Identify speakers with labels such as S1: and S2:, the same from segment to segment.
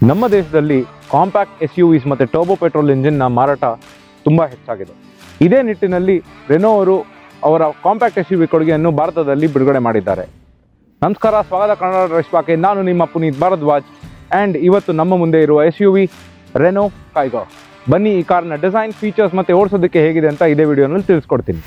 S1: ನಮ್ಮ ದೇಶದಲ್ಲಿ compact S you ವಿಸ್ ಮತ್ತು ಟರ್ಬೋ ಪೆಟ್ರೋಲ್ ಇಂಜಿನ್ನ ಮಾರಾಟ ತುಂಬ ಹೆಚ್ಚಾಗಿದೆ ಇದೇ ನಿಟ್ಟಿನಲ್ಲಿ ರೆನೋ ಅವರು ಅವರ ಕಾಂಪ್ಯಾಕ್ಟ್ ಎಸ್ ಯು ವಿ ಕೊಡುಗೆಯನ್ನು ಭಾರತದಲ್ಲಿ ಬಿಡುಗಡೆ ಮಾಡಿದ್ದಾರೆ ನಮಸ್ಕಾರ ಸ್ವಾಗತ ಕನ್ನಡ ರಶ್ಪಾಕೆ ನಾನು ನಿಮ್ಮ ಪುನೀತ್ ಭಾರದ್ವಾಜ್ ಆ್ಯಂಡ್ ಇವತ್ತು ನಮ್ಮ ಮುಂದೆ ಇರುವ ಎಸ್ ಯು ವಿ ರೆನೋ ಕೈಗೋ ಬನ್ನಿ ಈ ಕಾರ್ನ ಡಿಸೈನ್ ಫೀಚರ್ಸ್ ಮತ್ತು ಓಡಿಸೋದಕ್ಕೆ ಹೇಗಿದೆ ಅಂತ ಇದೇ ವಿಡಿಯೋನಲ್ಲಿ ತಿಳಿಸ್ಕೊಡ್ತೀನಿ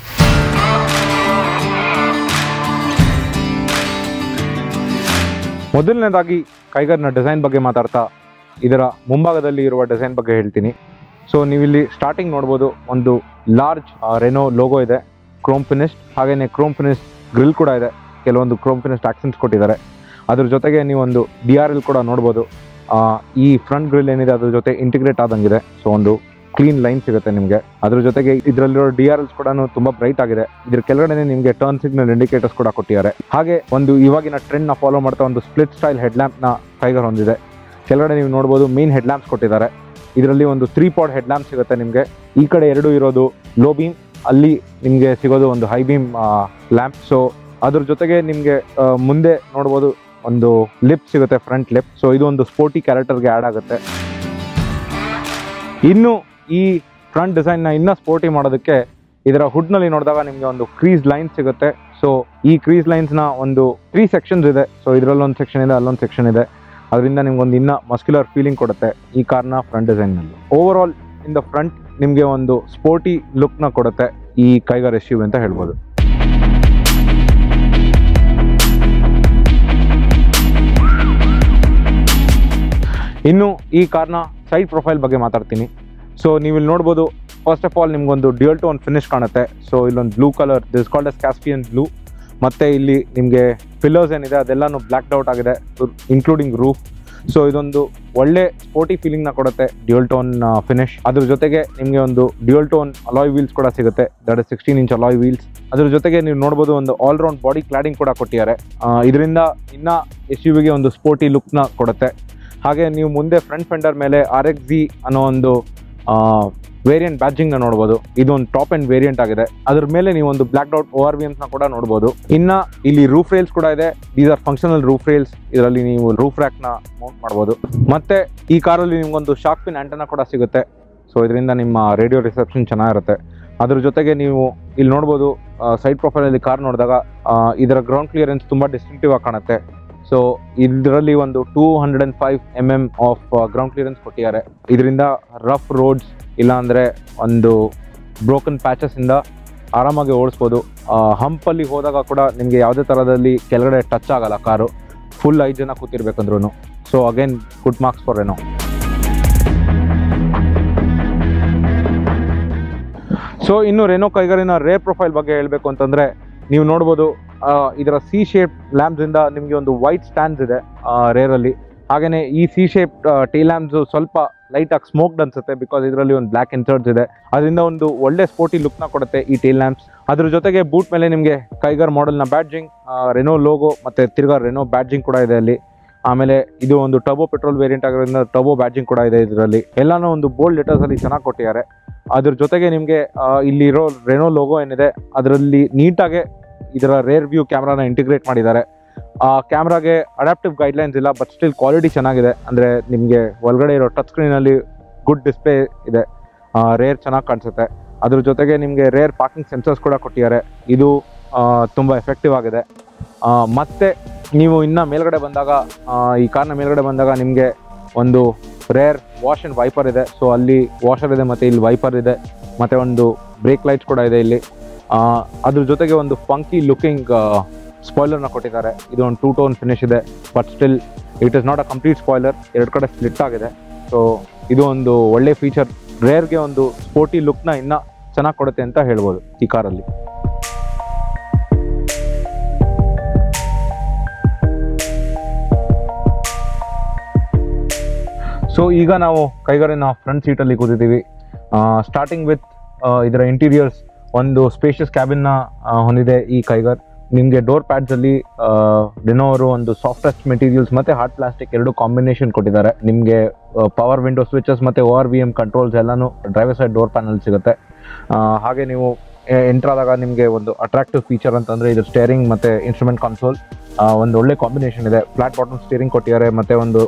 S1: ಮೊದಲನೇದಾಗಿ ಕೈಗರ್ನ ಡಿಸೈನ್ ಬಗ್ಗೆ ಮಾತಾಡ್ತಾ ಇದರ ಮುಂಭಾಗದಲ್ಲಿ ಇರುವ ಡಿಸೈನ್ ಬಗ್ಗೆ ಹೇಳ್ತೀನಿ ಸೊ ನೀವಿಲ್ಲಿ ಸ್ಟಾರ್ಟಿಂಗ್ ನೋಡ್ಬೋದು ಒಂದು ಲಾರ್ಜ್ ರೆನೋ ಲೋಗೋ ಇದೆ ಕ್ರೋಮ್ ಫಿನಿಶ್ ಹಾಗೆಯೇ ಕ್ರೋಮ್ ಫಿನಿಶ್ ಗ್ರಿಲ್ ಕೂಡ ಇದೆ ಕೆಲವೊಂದು ಕ್ರೋಮ್ ಫಿನಿಶ್ ಆಕ್ಸೆಂಟ್ಸ್ ಕೊಟ್ಟಿದ್ದಾರೆ ಅದ್ರ ಜೊತೆಗೆ ನೀವೊಂದು ಡಿ ಆರ್ ಎಲ್ ಕೂಡ ನೋಡ್ಬೋದು ಆ, ಈ ಫ್ರಂಟ್ ಗ್ರಿಲ್ ಏನಿದೆ ಅದ್ರ ಜೊತೆ ಇಂಟಿಗ್ರೇಟ್ ಆದಂಗಿದೆ ಸೊ ಒಂದು ಕ್ಲೀನ್ ಲೈನ್ ಸಿಗುತ್ತೆ ನಿಮಗೆ ಅದ್ರ ಜೊತೆಗೆ ಇದರಲ್ಲಿರೋ ಡಿ ಆರ್ ಎಲ್ಸ್ ಕೂಡ ತುಂಬಾ ಬ್ರೈಟ್ ಆಗಿದೆ ಇದ್ರ ಕೆಳಗಡೆ ನಿಮಗೆ ಟರ್ನ್ ಸಿಗ್ನಲ್ ಇಂಡಿಕೇಟರ್ಸ್ ಕೂಡ ಕೊಟ್ಟಿದ್ದಾರೆ ಹಾಗೆ ಒಂದು ಇವಾಗಿನ ಟ್ರೆಂಡ್ ನ ಫಾಲೋ ಮಾಡ್ತಾ ಒಂದು ಸ್ಪ್ಲಿಟ್ ಸ್ಟೈಲ್ ಹೆಡ್ ಲ್ಯಾಂಪ್ ನ ಟೈಗರ್ ಹೊಂದಿದೆ ಕೆಳಗಡೆ ನೀವು ನೋಡ್ಬೋದು ಮೇನ್ ಹೆಡ್ ಲ್ಯಾಂಪ್ಸ್ ಕೊಟ್ಟಿದ್ದಾರೆ ಇದರಲ್ಲಿ ಒಂದು ತ್ರೀ ಪಾಡ್ ಹೆಡ್ ಲ್ಯಾಂಪ್ ಸಿಗುತ್ತೆ ನಿಮಗೆ ಈ ಕಡೆ ಎರಡು ಇರೋದು ಲೋ ಬೀಮ್ ಅಲ್ಲಿ ನಿಮಗೆ ಸಿಗೋದು ಒಂದು ಹೈ ಬೀಮ್ ಲ್ಯಾಂಪ್ ಸೊ ಅದ್ರ ಜೊತೆಗೆ ನಿಮಗೆ ಮುಂದೆ ನೋಡ್ಬೋದು ಒಂದು ಲಿಪ್ ಸಿಗುತ್ತೆ ಫ್ರಂಟ್ ಲಿಪ್ ಸೊ ಇದು ಒಂದು ಸ್ಪೋರ್ಟಿ ಕ್ಯಾರೆಕ್ಟರ್ಗೆ ಆ್ಯಡ್ ಆಗುತ್ತೆ ಇನ್ನು ಈ ಫ್ರಂಟ್ ಡಿಸೈನ್ನ ಇನ್ನೂ ಸ್ಪೋರ್ಟಿ ಮಾಡೋದಕ್ಕೆ ಇದರ ಹುಡ್ನಲ್ಲಿ ನೋಡಿದಾಗ ನಿಮಗೆ ಒಂದು ಕ್ರೀಸ್ ಲೈನ್ ಸಿಗುತ್ತೆ ಸೊ ಈ ಕ್ರೀಸ್ ಲೈನ್ಸ್ನ ಒಂದು ತ್ರೀ ಸೆಕ್ಷನ್ಸ್ ಇದೆ ಸೊ ಇದರಲ್ಲೊಂದು ಸೆಕ್ಷನ್ ಇದೆ ಅಲ್ಲೊಂದು ಸೆಕ್ಷನ್ ಇದೆ ಅದರಿಂದ ನಿಮ್ಗೊಂದು ಇನ್ನೂ ಮಸ್ಕ್ಯುಲರ್ ಫೀಲಿಂಗ್ ಕೊಡುತ್ತೆ ಈ ಕಾರ್ನ ಫ್ರಂಟ್ ಡಿಸೈನ್ನಲ್ಲಿ over all in the front ನಿಮಗೆ ಒಂದು ಸ್ಪೋರ್ಟಿ ಲುಕ್ನ ಕೊಡುತ್ತೆ ಈ ಕೈಗಾರ್ ಎಸ್ ಅಂತ ಹೇಳ್ಬೋದು ಇನ್ನು ಈ ಕಾರ್ನ ಸೈಡ್ ಪ್ರೊಫೈಲ್ ಬಗ್ಗೆ ಮಾತಾಡ್ತೀನಿ ಸೊ ನೀವು ಇಲ್ಲಿ ನೋಡ್ಬೋದು ಫಸ್ಟ್ ಆಫ್ ಆಲ್ ನಿಮ್ಗೊಂದು ಡ್ಯೂಯಲ್ ಟೋನ್ ಫಿನಿಶ್ ಕಾಣುತ್ತೆ ಸೊ ಇಲ್ಲೊಂದು blue colour this called as Caspian blue ಮತ್ತೆ ಇಲ್ಲಿ ನಿಮಗೆ ಪಿಲ್ಲರ್ಸ್ ಏನಿದೆ ಅದೆಲ್ಲಾನು ಬ್ಲ್ಯಾಕ್ ಔಟ್ ಆಗಿದೆ ಇನ್ಕ್ಲೂಡಿಂಗ್ ರೂಫ್ ಸೊ ಇದೊಂದು ಒಳ್ಳೆ ಸ್ಪೋರ್ಟಿ ಫೀಲಿಂಗ್ನ ಕೊಡುತ್ತೆ ಡ್ಯೂಯಲ್ ಟೋನ್ ಫಿನಿಶ್ ಅದ್ರ ಜೊತೆಗೆ ನಿಮಗೆ ಒಂದು ಡ್ಯೂಯಲ್ ಟೋನ್ ಅಲಾಯ್ ವೀಲ್ಸ್ ಕೂಡ ಸಿಗುತ್ತೆ that is sixteen inch alloy wheels ಅದ್ರ ಜೊತೆಗೆ ನೀವು ನೋಡ್ಬೋದು ಒಂದು ಆಲ್ ರೌಂಡ್ ಬಾಡಿ ಕ್ಲಾಡಿಂಗ್ ಕೂಡ ಕೊಟ್ಟಿದ್ದಾರೆ ಇದರಿಂದ ಇನ್ನ ಎಸ್ ಯು ವಿಗೆ ಒಂದು ಸ್ಪೋರ್ಟಿ ಲುಕ್ನ ಕೊಡುತ್ತೆ ಹಾಗೆ ನೀವು ಮುಂದೆ ಫ್ರಂಟ್ ಫೆಂಡರ್ ಮೇಲೆ ಆರ್ ಎಕ್ಸ್ ಜಿ ಅನ್ನೋ ಒಂದು ವೇರಿಯಂಟ್ ಬ್ಯಾಚಿಂಗ್ ನ ನೋಡ್ಬೋದು ಇದು ಒಂದು ಟಾಪ್ ಅಂಡ್ ವೇರಿಯಂಟ್ ಆಗಿದೆ ಅದ್ರ ಮೇಲೆ ನೀವು ಒಂದು blacked out O R V ನ ಕೂಡ ನೋಡ್ಬೋದು ಇನ್ನ ಇಲ್ಲಿ ರೂಫ್ ರೇಲ್ಸ್ ಕೂಡ ಇದೆ these are functional roof rails ಇದರಲ್ಲಿ ನೀವು ರೂಫ್ ರ್ಯಾಕ್ ನ ಮೌಂಟ್ ಮಾಡ್ಬೋದು ಮತ್ತೆ ಈ ಕಾರಲ್ಲಿ ನಿಮ್ಗೊಂದು ಶಾಕ್ ಪಿನ್ ಆಂಟನ ಕೂಡ ಸಿಗುತ್ತೆ ಸೊ ಇದರಿಂದ ನಿಮ್ಮ ರೇಡಿಯೋ ರಿಸೆಪ್ಷನ್ ಚೆನ್ನಾಗಿರುತ್ತೆ ಅದ್ರ ಜೊತೆಗೆ ನೀವು ಇಲ್ಲಿ ನೋಡ್ಬೋದು ಸೈಡ್ ಪ್ರೊಫೈಲ್ ಅಲ್ಲಿ ಕಾರ್ ನೋಡಿದಾಗ ಆ, ಇದರ ಗ್ರೌಂಡ್ ಕ್ಲಿಯರೆನ್ಸ್ ತುಂಬಾ ಡಿಸ್ಟಿಂಕ್ಟಿವ್ ಆಗಿ ಕಾಣುತ್ತೆ ಸೊ ಇದರಲ್ಲಿ ಒಂದು two hundred and five M M of ground clearance ಕೊಟ್ಟಿದ್ದಾರೆ ಇದರಿಂದ ರಫ್ ರೋಡ್ಸ್ ಇಲ್ಲಾಂದ್ರೆ ಒಂದು ಬ್ರೋಕನ್ ಪ್ಯಾಚಸ್ ಇಂದ ಆರಾಮಾಗಿ ಓಡಿಸ್ಬೋದು ಹಂಪಲ್ಲಿ ಹೋದಾಗ ಕೂಡ ನಿಮಗೆ ಯಾವುದೇ ಥರದಲ್ಲಿ ಕೆಳಗಡೆ ಟಚ್ ಆಗಲ್ಲ ಕಾರು ಫುಲ್ ಐದು ಜನ ಕೂತಿರ್ಬೇಕಂದ್ರೂ so again good marks for ಏನೋ ಸೊ ಇನ್ನು ರೆನೋ ಕೈಗಾರಿನ ರೇರ್ ಪ್ರೊಫೈಲ್ ಬಗ್ಗೆ ಹೇಳಬೇಕು ಅಂತಂದ್ರೆ ನೀವು ನೋಡ್ಬೋದು ಆ, ಇದರ ಸಿ ಶೇಪ್ ಲ್ಯಾಂಪ್ಸ್ ಇಂದ ನಿಮಗೆ ಒಂದು ವೈಟ್ ಸ್ಟ್ಯಾಂಡ್ಸ್ ಇದೆ ರೇರ್ ಅಲ್ಲಿ ಹಾಗೇನೆ ಈ ಸಿ ಶೇಪ್ ಟೇ ಲ್ಯಾಂಪ್ಸ್ ಸ್ವಲ್ಪ ಲೈಟ್ ಆಗಿ ಸ್ಮೋಕ್ಡ್ ಅನ್ಸುತ್ತೆ ಬಿಕಾಸ್ ಇದರಲ್ಲಿ ಒಂದು ಬ್ಲ್ಯಾಕ್ ಇನ್ಸರ್ಟ್ಸ್ ಇದೆ ಅದರಿಂದ ಒಂದು ಒಳ್ಳೆ ಸ್ಪೋರ್ಟಿ ಲುಕ್ನ ಕೊಡುತ್ತೆ ಈ ಟೇಲ್ ಲ್ಯಾಂಪ್ಸ್ ಅದ್ರ ಜೊತೆಗೆ ಬೂಟ್ ಮೇಲೆ ನಿಮಗೆ ಕೈಗರ್ ಮಾಡೆಲ್ನ ಬ್ಯಾಡ್ಜಿಂಗ್ ರೆನೋ ಲೋಗೋ ಮತ್ತೆ ತಿರ್ಗಾ ರೆನೋ ಬ್ಯಾಡ್ಜಿಂಗ್ ಕೂಡ ಇದೆ ಅಲ್ಲಿ ಆಮೇಲೆ ಇದು ಒಂದು ಟರ್ಬೋ ಪೆಟ್ರೋಲ್ ವೇರಿಯಂಟ್ ಆಗಿರೋದ್ರಿಂದ ಟರ್ಬೋ ಬ್ಯಾಡ್ಜಿಂಗ್ ಕೂಡ ಇದೆ ಇದರಲ್ಲಿ ಎಲ್ಲಾನು ಒಂದು ಬೋಲ್ಡ್ ಲೆಟರ್ಸ್ ಅಲ್ಲಿ ಚೆನ್ನಾಗಿ ಕೊಟ್ಟಿದ್ದಾರೆ ಅದ್ರ ಜೊತೆಗೆ ನಿಮಗೆ ಇಲ್ಲಿರೋ ರೆನೋ ಲೋಗೋ ಏನಿದೆ ಅದರಲ್ಲಿ ನೀಟಾಗೆ ಇದರ ರೇರ್ ವ್ಯೂ ಕ್ಯಾಮ್ರಾನ ಇಂಟಿಗ್ರೇಟ್ ಮಾಡಿದ್ದಾರೆ ಆ ಕ್ಯಾಮ್ರಾಗೆ ಅಡಾಪ್ಟಿವ್ ಗೈಡ್ಲೈನ್ಸ್ ಇಲ್ಲ ಬಟ್ ಸ್ಟಿಲ್ ಕ್ವಾಲಿಟಿ ಚೆನ್ನಾಗಿದೆ ಅಂದರೆ ನಿಮಗೆ ಒಳಗಡೆ ಇರೋ ಟಚ್ ಸ್ಕ್ರೀನಲ್ಲಿ ಗುಡ್ ಡಿಸ್ಪ್ಲೇ ಇದೆ ರೇರ್ ಚೆನ್ನಾಗಿ ಕಾಣಿಸುತ್ತೆ ಅದ್ರ ಜೊತೆಗೆ ನಿಮಗೆ ರೇರ್ ಪಾರ್ಕಿಂಗ್ ಸೆನ್ಸರ್ಸ್ ಕೂಡ ಕೊಟ್ಟಿದ್ದಾರೆ ಇದು ಆ, ತುಂಬ ಎಫೆಕ್ಟಿವ್ ಆಗಿದೆ ಆ, ಮತ್ತೆ ನೀವು ಇನ್ನು ಮೇಲ್ಗಡೆ ಬಂದಾಗ ಆ, ಈ ಕಾರ್ನ ಮೇಲ್ಗಡೆ ಬಂದಾಗ ನಿಮಗೆ ಒಂದು ರೇರ್ ವಾಶ್ ಆ್ಯಂಡ್ ವೈಪರ್ ಇದೆ ಸೊ ಅಲ್ಲಿ ವಾಷರ್ ಇದೆ ಮತ್ತು ಇಲ್ಲಿ ವೈಪರ್ ಇದೆ ಮತ್ತು ಒಂದು ಬ್ರೇಕ್ ಲೈಟ್ಸ್ ಕೂಡ ಇದೆ ಇಲ್ಲಿ ಆ, ಅದ್ರ ಜೊತೆಗೆ ಒಂದು ಫಂಕಿ ಲುಕಿಂಗ್ ಸ್ಪಾಯ್ಲರ್ನ ಕೊಟ್ಟಿದ್ದಾರೆ ಇದು ಒಂದು ಟೂ ಟೋನ್ ಫಿನಿಶ್ ಇದೆ but still it is not a complete spoiler ಎರಡು ಕಡೆ ಸ್ಪ್ಲಿಟ್ ಆಗಿದೆ ಸೊ ಇದು ಒಂದು ಒಳ್ಳೆ ಫೀಚರ್ ರೇರ್ಗೆ ಒಂದು ಸ್ಪೋರ್ಟಿ ಲುಕ್ನ ಇನ್ನೂ ಚೆನ್ನಾಗಿ ಕೊಡುತ್ತೆ ಅಂತ ಹೇಳ್ಬೋದು ಈ ಕಾರಲ್ಲಿ ಸೊ ಈಗ ನಾವು ಕೈಗಾರಿನ ಫ್ರಂಟ್ ಸೀಟಲ್ಲಿ ಕೂತಿದ್ದೀವಿ ಸ್ಟಾರ್ಟಿಂಗ್ ವಿತ್ ಇದರ ಇಂಟೀರಿಯರ್ಸ್ ಒಂದು ಸ್ಪೇಷಿಯಸ್ ಕ್ಯಾಬಿನ್ನ ಹೊಂದಿದೆ ಈ ಕೈಗಾರ್ ನಿಮಗೆ ಡೋರ್ ಪ್ಯಾಡ್ಸಲ್ಲಿ ಡಿನೋ ಅವರು ಒಂದು ಸಾಫ್ಟೆಸ್ಟ್ ಮೆಟೀರಿಯಲ್ಸ್ ಮತ್ತು ಹಾರ್ಡ್ ಪ್ಲಾಸ್ಟಿಕ್ ಎರಡು ಕಾಂಬಿನೇಷನ್ ಕೊಟ್ಟಿದ್ದಾರೆ ನಿಮಗೆ ಪವರ್ ವಿಂಡೋ ಸ್ವಿಚಸ್ ಮತ್ತು O R V M controls ಎಲ್ಲಾನು ಡ್ರೈವರ್ ಸೈಡ್ ಡೋರ್ ಪ್ಯಾನಲ್ ಸಿಗುತ್ತೆ ಆ, ಹಾಗೆ ನೀವು ಎಂಟರ್ ಆದಾಗ ನಿಮಗೆ ಒಂದು ಅಟ್ರಾಕ್ಟಿವ್ ಫೀಚರ್ ಅಂತಂದರೆ ಇದು ಸ್ಟೇರಿಂಗ್ ಮತ್ತು ಇನ್ಸ್ಟ್ರೂಮೆಂಟ್ ಕನ್ಸೋಲ್ ಒಂದು ಒಳ್ಳೆ ಕಾಂಬಿನೇಷನ್ ಇದೆ ಫ್ಲಾಟ್ ಬಾಟಮ್ ಸ್ಟೇರಿಂಗ್ ಕೊಟ್ಟಿದ್ದಾರೆ ಮತ್ತು ಒಂದು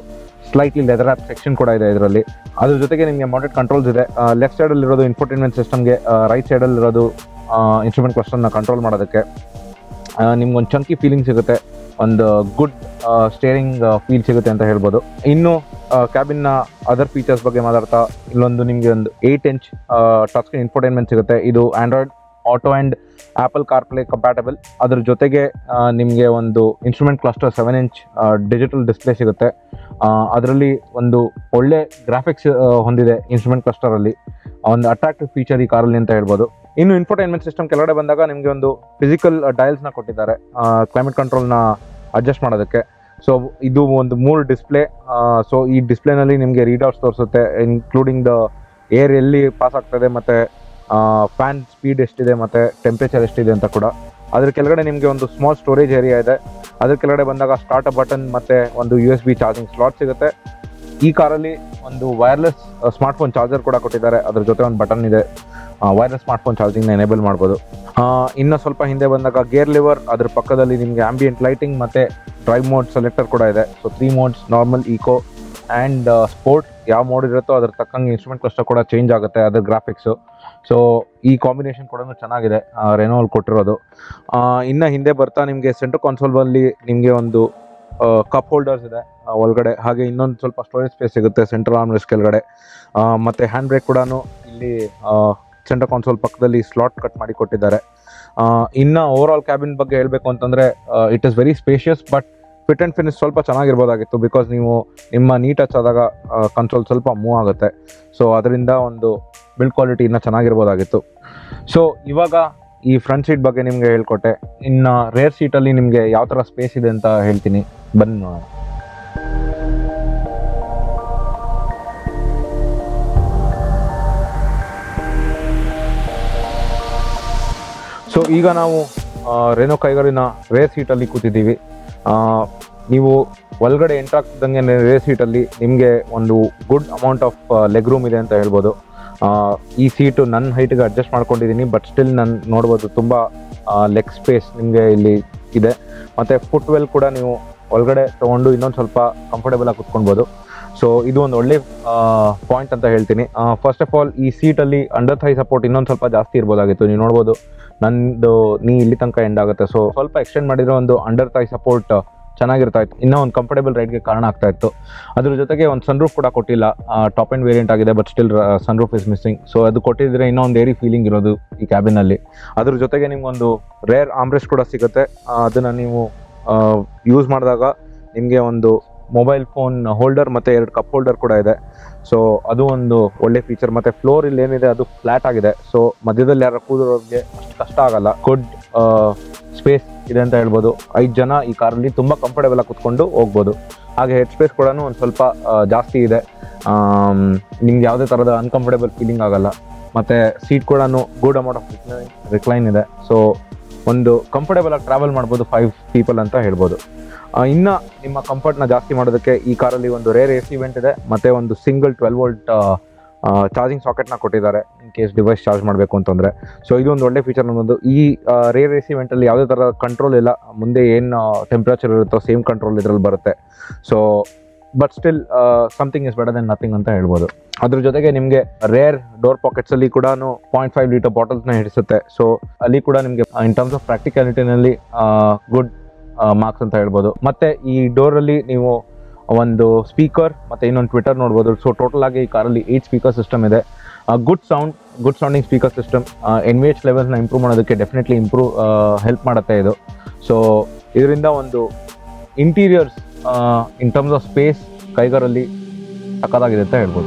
S1: ಸ್ಲೈಟ್ಲಿ ಲೆದರ್ ಆಪ್ ಸೆಕ್ಷನ್ ಕೂಡ ಇದೆ ಇದರಲ್ಲಿ ಅದ್ರ ಜೊತೆಗೆ ನಿಮಗೆ ಮೌಂಟೆಡ್ ಕಂಟ್ರೋಲ್ಸ್ ಇದೆ ಲೆಫ್ಟ್ ಸೈಡಲ್ಲಿ ಇರೋದು ಇನ್ಫೋಟೈನ್ಮೆಂಟ್ ಸಿಸ್ಟಮ್ಗೆ ರೈಟ್ ಸೈಡಲ್ಲಿ ಇರೋದು ಇನ್ಸ್ಟ್ರೂಮೆಂಟ್ ಕ್ಲಸ್ಟರ್ನ ಕಂಟ್ರೋಲ್ ಮಾಡೋದಕ್ಕೆ ನಿಮ್ಗೊಂದು ಚಂಕಿ ಫೀಲಿಂಗ್ ಸಿಗುತ್ತೆ ಒಂದು ಗುಡ್ ಸ್ಟೇರಿಂಗ್ ಫೀಲ್ ಸಿಗುತ್ತೆ ಅಂತ ಹೇಳ್ಬೋದು ಇನ್ನು ಕ್ಯಾಬಿನ್ನ ಅದರ್ ಫೀಚರ್ಸ್ ಬಗ್ಗೆ ಮಾತಾಡ್ತಾ ಇಲ್ಲೊಂದು ನಿಮಗೆ ಒಂದು eight inch touch screen infotainment ಸಿಗುತ್ತೆ ಇದು Android Auto and Apple CarPlay compatible ಅದ್ರ ಜೊತೆಗೆ ನಿಮಗೆ ಒಂದು instrument cluster seven inch digital display ಸಿಗುತ್ತೆ ಅದರಲ್ಲಿ ಒಂದು ಒಳ್ಳೆ ಗ್ರಾಫಿಕ್ಸ್ ಹೊಂದಿದೆ ಇನ್ಸ್ಟ್ರೂಮೆಂಟ್ ಕ್ಲಸ್ಟರಲ್ಲಿ ಒಂದು ಅಟ್ರಾಕ್ಟಿವ್ ಫೀಚರ್ ಈ ಕಾರಲ್ಲಿ ಅಂತ ಹೇಳ್ಬೋದು ಇನ್ನು ಇನ್ಫೋಟೈನ್ಮೆಂಟ್ ಸಿಸ್ಟಮ್ ಕೆಳಗಡೆ ಬಂದಾಗ ನಿಮಗೆ ಒಂದು ಫಿಸಿಕಲ್ ಡಯಲ್ಸ್ನ ಕೊಟ್ಟಿದ್ದಾರೆ ಕ್ಲೈಮೇಟ್ ಕಂಟ್ರೋಲ್ನ ಅಡ್ಜಸ್ಟ್ ಮಾಡೋದಕ್ಕೆ ಸೊ ಇದು ಒಂದು ಮೂರು ಡಿಸ್ಪ್ಲೇ ಸೊ ಈ ಡಿಸ್ಪ್ಲೇನಲ್ಲಿ ನಿಮಗೆ ರೀಡೌಟ್ಸ್ ತೋರಿಸುತ್ತೆ ಇನ್ಕ್ಲೂಡಿಂಗ್ ದ ಏರ್ ಎಲ್ಲಿ ಪಾಸ್ ಆಗ್ತದೆ ಮತ್ತು ಫ್ಯಾನ್ ಸ್ಪೀಡ್ ಎಷ್ಟಿದೆ ಮತ್ತು ಟೆಂಪ್ರೇಚರ್ ಎಷ್ಟಿದೆ ಅಂತ ಕೂಡ ಅದ್ರ ಕೆಳಗಡೆ ನಿಮಗೆ ಒಂದು ಸ್ಮಾಲ್ ಸ್ಟೋರೇಜ್ ಏರಿಯಾ ಇದೆ ಅದ್ರ ಕೆಳಗಡೆ ಬಂದಾಗ ಸ್ಟಾರ್ಟ್ ಬಟನ್ ಮತ್ತು ಒಂದು U S B charging slot ಸಿಗುತ್ತೆ ಈ ಕಾರಲ್ಲಿ ಒಂದು ವೈರ್ಲೆಸ್ ಸ್ಮಾರ್ಟ್ಫೋನ್ ಚಾರ್ಜರ್ ಕೂಡ ಕೊಟ್ಟಿದ್ದಾರೆ ಅದ್ರ ಜೊತೆ ಒಂದು ಬಟನ್ ಇದೆ ವೈರ್ಲೆಸ್ ಸ್ಮಾರ್ಟ್ಫೋನ್ ಚಾರ್ಜಿಂಗ್ನ ಎನೇಬಲ್ ಮಾಡ್ಬೋದು ಆ, ಇನ್ನು ಸ್ವಲ್ಪ ಹಿಂದೆ ಬಂದಾಗ ಗೇರ್ ಲಿವರ್ ಅದ್ರ ಪಕ್ಕದಲ್ಲಿ ನಿಮಗೆ ಆಂಬಿಯಂಟ್ ಲೈಟಿಂಗ್ ಮತ್ತು ಡ್ರೈವ್ ಮೋಡ್ ಸೆಲೆಕ್ಟರ್ ಕೂಡ ಇದೆ so three modes normal eco and sport ಯಾವ ಮೋಡ್ ಇರುತ್ತೋ ಅದ್ರ ತಕ್ಕಂಗೆ ಇನ್ಸ್ಟ್ರೂಮೆಂಟ್ ಕ್ಲಸ್ಟರ್ ಕೂಡ ಚೇಂಜ್ ಆಗುತ್ತೆ ಅದ್ರ ಗ್ರಾಫಿಕ್ಸು ಸೊ ಈ ಕಾಂಬಿನೇಷನ್ ಕೂಡ ಚೆನ್ನಾಗಿದೆ ರೆನೋಲ್ ಕೊಟ್ಟಿರೋದು ಆ, ಇನ್ನು ಹಿಂದೆ ಬರ್ತಾ ನಿಮಗೆ ಸೆಂಟ್ರ್ ಕಾನ್ಸೋಲ್ಬಲ್ಲಿ ನಿಮಗೆ ಒಂದು ಕಪ್ ಹೋಲ್ಡರ್ಸ್ ಇದೆ ಆ, ಒಳಗಡೆ ಹಾಗೆ ಇನ್ನೊಂದು ಸ್ವಲ್ಪ ಸ್ಟೋರೇಜ್ ಸ್ಪೇಸ್ ಸಿಗುತ್ತೆ ಸೆಂಟ್ರಲ್ ಆರ್ಮ್ರೆಸ್ಟ್ ಕೆಳಗಡೆ ಆ, ಮತ್ತೆ ಹ್ಯಾಂಡ್ ಬ್ರೇಕ್ ಕೂಡ ಇಲ್ಲಿ ಸೆಂಟರ್ ಕಾನ್ಸೋಲ್ ಪಕ್ಕದಲ್ಲಿ ಸ್ಲಾಟ್ ಕಟ್ ಮಾಡಿ ಕೊಟ್ಟಿದ್ದಾರೆ ಆ, ಇನ್ನ ಓವರ್ ಆಲ್ ಕ್ಯಾಬಿನ್ ಬಗ್ಗೆ ಹೇಳಬೇಕು ಅಂತಂದ್ರೆ it is very spacious but fit and finish ಸ್ವಲ್ಪ ಚೆನ್ನಾಗಿರ್ಬೋದಾಗಿತ್ತು ಬಿಕಾಸ್ ನೀವು ನಿಮ್ಮ ನೀ ಟಚ್ ಆದಾಗ ಕನ್ಸೋಲ್ ಸ್ವಲ್ಪ ಮೂವ್ ಆಗುತ್ತೆ ಸೊ ಅದರಿಂದ ಒಂದು ಬಿಲ್ಡ್ ಕ್ವಾಲಿಟಿ ಇನ್ನೂ ಚೆನ್ನಾಗಿರ್ಬೋದಾಗಿತ್ತು ಸೊ ಇವಾಗ ಈ ಫ್ರಂಟ್ ಸೀಟ್ ಬಗ್ಗೆ ನಿಮಗೆ ಹೇಳ್ಕೊಟ್ಟೆ ಇನ್ನು ರೇರ್ ಸೀಟಲ್ಲಿ ನಿಮಗೆ ಯಾವ ಥರ ಸ್ಪೇಸ್ ಇದೆ ಅಂತ ಹೇಳ್ತೀನಿ ಬನ್ನಿ ನೋಡೋಣ ಸೊ ಈಗ ನಾವು ಆ, ರೆನೋ ಕೈಗಾರಿನ ರೇರ್ ಸೀಟಲ್ಲಿ ಕೂತಿದ್ದೀವಿ ಆ, ನೀವು ಒಳಗಡೆ ಎಂಟ್ರ್ ಆಗ್ತಿದ್ದಂಗೆ ರೇರ್ ಸೀಟಲ್ಲಿ ನಿಮಗೆ ಒಂದು good amount of leg room ಇದೆ ಅಂತ ಹೇಳ್ಬೋದು ಆ, ಈ ಸೀಟು ನನ್ನ ಹೈಟ್ಗೆ ಅಡ್ಜಸ್ಟ್ ಮಾಡ್ಕೊಂಡಿದ್ದೀನಿ ಬಟ್ ಸ್ಟಿಲ್ ನಾನು ನೋಡ್ಬೋದು ತುಂಬ ಲೆಗ್ ಸ್ಪೇಸ್ ನಿಮಗೆ ಇಲ್ಲಿ ಇದೆ ಮತ್ತು ಫುಟ್ ವೆಲ್ ಕೂಡ ನೀವು ಒಳಗಡೆ ತೊಗೊಂಡು ಇನ್ನೊಂದು ಸ್ವಲ್ಪ ಕಂಫರ್ಟೇಬಲ್ ಆಗಿ ಕುತ್ಕೊಳ್ಬೋದು ಸೊ ಇದು ಒಂದು ಒಳ್ಳೆ ಪಾಯಿಂಟ್ ಅಂತ ಹೇಳ್ತೀನಿ ಫಸ್ಟ್ ಆಫ್ ಆಲ್ ಈ ಸೀಟಲ್ಲಿ ಅಂಡರ್ ಥೈ ಸಪೋರ್ಟ್ ಇನ್ನೊಂದು ಸ್ವಲ್ಪ ಜಾಸ್ತಿ ಇರ್ಬೋದಾಗಿತ್ತು ನೀವು ನೋಡ್ಬೋದು ನಂದು ನೀ ಇಲ್ಲಿ ತನಕ ಎಂಡ್ ಆಗುತ್ತೆ ಸೊ ಸ್ವಲ್ಪ ಎಕ್ಸ್ಟೆಂಡ್ ಮಾಡಿದ್ರೆ ಒಂದು ಅಂಡರ್ ಥೈ ಸಪೋರ್ಟ್ ಚೆನ್ನಾಗಿರ್ತಾ ಇತ್ತು ಇನ್ನೂ ಒಂದು ಕಂಫರ್ಟೇಬಲ್ ರೈಡ್ಗೆ ಕಾರಣ ಆಗ್ತಾ ಇತ್ತು ಅದ್ರ ಜೊತೆಗೆ ಒಂದು ಸನ್ರೂಫ್ ಕೂಡ ಕೊಟ್ಟಿಲ್ಲ ಟಾಪ್ ಆ್ಯಂಡ್ ವೇರಿಯಂಟ್ ಆಗಿದೆ but still sunroof is missing so ಅದು ಕೊಟ್ಟಿದ್ರೆ ಇನ್ನೂ ಒಂದು ಏರಿ ಫೀಲಿಂಗ್ ಇರೋದು ಈ ಕ್ಯಾಬಿನಲ್ಲಿ ಅದ್ರ ಜೊತೆಗೆ ನಿಮ್ಗೊಂದು ರೇರ್ ಆಮ್ರೆಸ್ಟ್ ಕೂಡ ಸಿಗುತ್ತೆ ಆ, ಅದನ್ನ ನೀವು ಯೂಸ್ ಮಾಡಿದಾಗ ನಿಮಗೆ ಒಂದು ಮೊಬೈಲ್ ಫೋನ್ ಹೋಲ್ಡರ್ ಮತ್ತು ಎರಡು ಕಪ್ ಹೋಲ್ಡರ್ ಕೂಡ ಇದೆ ಸೊ ಅದು ಒಂದು ಒಳ್ಳೆ ಫೀಚರ್ ಮತ್ತು ಫ್ಲೋರ್ ಇಲ್ಲಿ ಏನಿದೆ ಅದು ಫ್ಲಾಟ್ ಆಗಿದೆ ಸೊ ಮಧ್ಯದಲ್ಲಿ ಯಾರು ಕೂದಿರೋರಿಗೆ ಅಷ್ಟು ಕಷ್ಟ ಆಗಲ್ಲ ಗುಡ್ ಸ್ಪೇಸ್ ಇದೆ ಅಂತ ಹೇಳ್ಬೋದು ಐದು ಜನ ಈ ಕಾರಲ್ಲಿ ತುಂಬ ಕಂಫರ್ಟೇಬಲ್ ಆಗಿ ಕುತ್ಕೊಂಡು ಹೋಗ್ಬೋದು ಹಾಗೆ ಹೆಡ್ ಸ್ಪೇಸ್ ಕೂಡ ಒಂದು ಸ್ವಲ್ಪ ಆ, ಜಾಸ್ತಿ ಇದೆ ಆಮ್, ನಿಮ್ಗೆ ಯಾವುದೇ ಥರದ ಅನ್ಕಂಫರ್ಟೇಬಲ್ ಫೀಲಿಂಗ್ ಆಗಲ್ಲ ಮತ್ತು ಸೀಟ್ ಕೂಡ ಗುಡ್ ಅಮೌಂಟ್ ಆಫ್ ರಿಕ್ಲೈನ್ ಇದೆ ಸೊ ಒಂದು ಕಂಫರ್ಟೇಬಲ್ ಆಗಿ ಟ್ರಾವೆಲ್ ಮಾಡ್ಬೋದು ಫೈವ್ ಪೀಪಲ್ ಅಂತ ಹೇಳ್ಬೋದು ಆ, ಇನ್ನ ನಿಮ್ಮ ಕಂಫರ್ಟ್ನ ಜಾಸ್ತಿ ಮಾಡೋದಕ್ಕೆ ಈ ಕಾರಲ್ಲಿ ಒಂದು ರೇರ್ ಎ ಸಿ ವೆಂಟ್ ಇದೆ ಮತ್ತೆ ಒಂದು ಸಿಂಗಲ್ ಟ್ವೆಲ್ ವೋಲ್ಟ್ ಚಾರ್ಜಿಂಗ್ ಸಾಕೆಟ್ನ ಕೊಟ್ಟಿದ್ದಾರೆ ಇನ್ ಕೇಸ್ ಡಿವೈಸ್ ಚಾರ್ಜ್ ಮಾಡಬೇಕು ಅಂತಂದರೆ ಸೊ ಇದು ಒಂದು ಒಳ್ಳೆ ಫೀಚರ್ ನಮ್ಮದು ಈ ರೇರ್ ಎ ಸಿ ವೆಂಟಲ್ಲಿ ಯಾವುದೇ ಥರ ಕಂಟ್ರೋಲ್ ಇಲ್ಲ ಮುಂದೆ ಏನು ಟೆಂಪ್ರೇಚರ್ ಇರುತ್ತೋ ಸೇಮ್ ಕಂಟ್ರೋಲ್ ಇದರಲ್ಲಿ ಬರುತ್ತೆ so but still something is better than nothing ಅಂತ ಹೇಳ್ಬೋದು ಅದ್ರ ಜೊತೆಗೆ ನಿಮಗೆ ರೇರ್ ಡೋರ್ ಪಾಕೆಟ್ಸ್ ಅಲ್ಲಿ ಕೂಡ ಪಾಯಿಂಟ್ ಫೈವ್ ಲೀಟರ್ ಬಾಟಲ್ಸ್ನ ಹಿಡಿಸುತ್ತೆ ಸೊ ಅಲ್ಲಿ ಕೂಡ ನಿಮಗೆ ಇನ್ ಟರ್ಮ್ಸ್ ಆಫ್ ಪ್ರಾಕ್ಟಿಕಾಲಿಟಿನಲ್ಲಿ ಗುಡ್ ಮಾರ್ಕ್ಸ್ ಅಂತ ಹೇಳ್ಬೋದು ಮತ್ತೆ ಈ ಡೋರ್ ಅಲ್ಲಿ ನೀವು ಒಂದು ಸ್ಪೀಕರ್ ಮತ್ತೆ ಇನ್ನೊಂದು ಟ್ವಿಟರ್ ನೋಡ್ಬೋದು ಸೊ ಟೋಟಲ್ ಆಗಿ ಈ ಕಾರಲ್ಲಿ ಏಟ್ ಸ್ಪೀಕರ್ ಸಿಸ್ಟಮ್ ಇದೆ good sound good sounding speaker system N V H ಲೆವೆಲ್ಸ್ನ ಇಂಪ್ರೂವ್ ಮಾಡೋದಕ್ಕೆ ಡೆಫಿನೆಟ್ಲಿ ಇಂಪ್ರೂವ್ ಹೆಲ್ಪ್ ಮಾಡುತ್ತೆ ಇದು ಸೊ ಇದರಿಂದ ಒಂದು interiors in terms of space ಕೈಗಾರಲ್ಲಿ ಸಕ್ಕತ್ತಾಗಿದೆ ಅಂತ ಹೇಳ್ಬೋದು